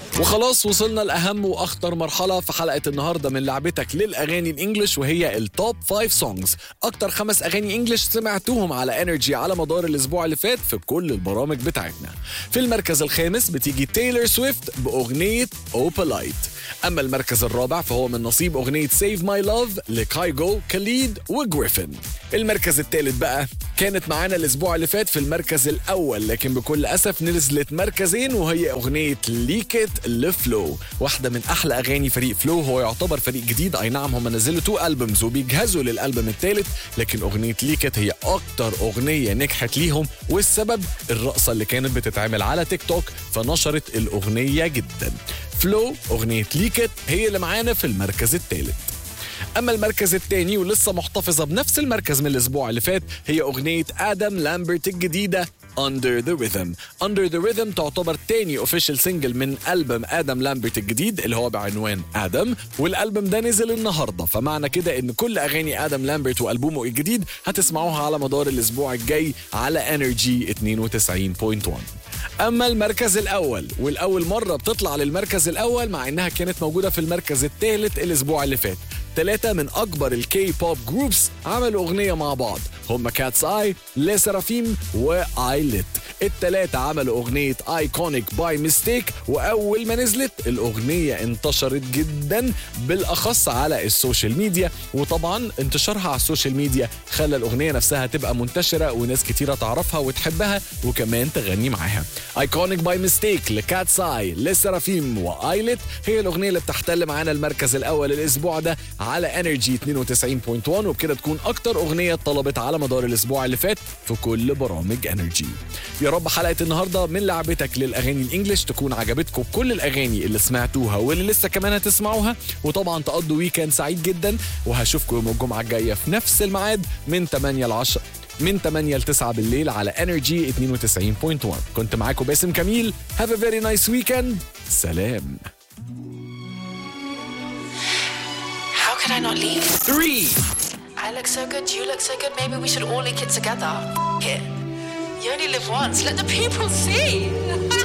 وخلاص وصلنا لأهم وأخطر مرحلة في حلقة النهاردة من لعبتك للأغاني الإنجليش وهي التوب 5 سونجز أكتر خمس أغاني إنجليش سمعتوهم على انرجي على مدار الأسبوع اللي فات في كل البرامج بتاعتنا في المركز الخامس بتيجي تايلور سويفت بأغنية أوبلايت أما المركز الرابع فهو من نصيب أغنية سيف ماي لاف لكايجو كاليد وجريفن المركز الثالث بقى كانت معانا الأسبوع اللي فات في المركز الأول لكن بكل أسف نزلت مركزين وهي أغنية ليكت لفلو واحدة من أحلى أغاني فريق فلو هو يعتبر فريق جديد أي نعم هم نزلوا تو ألبومز وبيجهزوا للألبوم الثالث لكن أغنية ليكت هي أكتر أغنية نجحت ليهم والسبب الرقصة اللي كانت بتتعمل على تيك توك فنشرت الأغنية جدا فلو أغنية ليكت هي اللي معانا في المركز الثالث اما المركز الثاني ولسه محتفظه بنفس المركز من الاسبوع اللي فات هي اغنيه ادم لامبرت الجديده Under the Rhythm Under the Rhythm تعتبر تاني اوفيشال سنجل من ألبوم آدم لامبرت الجديد اللي هو بعنوان آدم والألبوم ده نزل النهاردة فمعنى كده إن كل أغاني آدم لامبرت وألبومه الجديد هتسمعوها على مدار الأسبوع الجاي على انرجي 92.1 اما المركز الاول والاول مره بتطلع للمركز الاول مع انها كانت موجوده في المركز الثالث الاسبوع اللي فات ثلاثة من أكبر الكي بوب جروبس عملوا أغنية مع بعض هم كاتس آي لسرافيم وآيلت التلاتة عملوا أغنية ايكونيك باي ميستيك وأول ما نزلت الأغنية انتشرت جدا بالأخص على السوشيال ميديا وطبعا انتشارها على السوشيال ميديا خلى الأغنية نفسها تبقى منتشرة وناس كتيرة تعرفها وتحبها وكمان تغني معاها ايكونيك باي ميستيك لكاتس آي لسرافيم وآيلت هي الأغنية اللي بتحتل معانا المركز الأول الأسبوع ده على انرجي 92.1 وبكده تكون اكتر اغنيه اتطلبت على مدار الاسبوع اللي فات في كل برامج انرجي يا رب حلقه النهارده من لعبتك للاغاني الانجليش تكون عجبتكم كل الاغاني اللي سمعتوها واللي لسه كمان هتسمعوها وطبعا تقضوا ويكند سعيد جدا وهشوفكم يوم الجمعه الجايه في نفس الميعاد من 8 ل 10 من 8 ل 9 بالليل على انرجي 92.1 كنت معاكم باسم كميل هاف ا فيري نايس ويكند سلام How could I not leave? 3 I look so good, you look so good, maybe we should all link it together. F- it. You only live once, let the people see.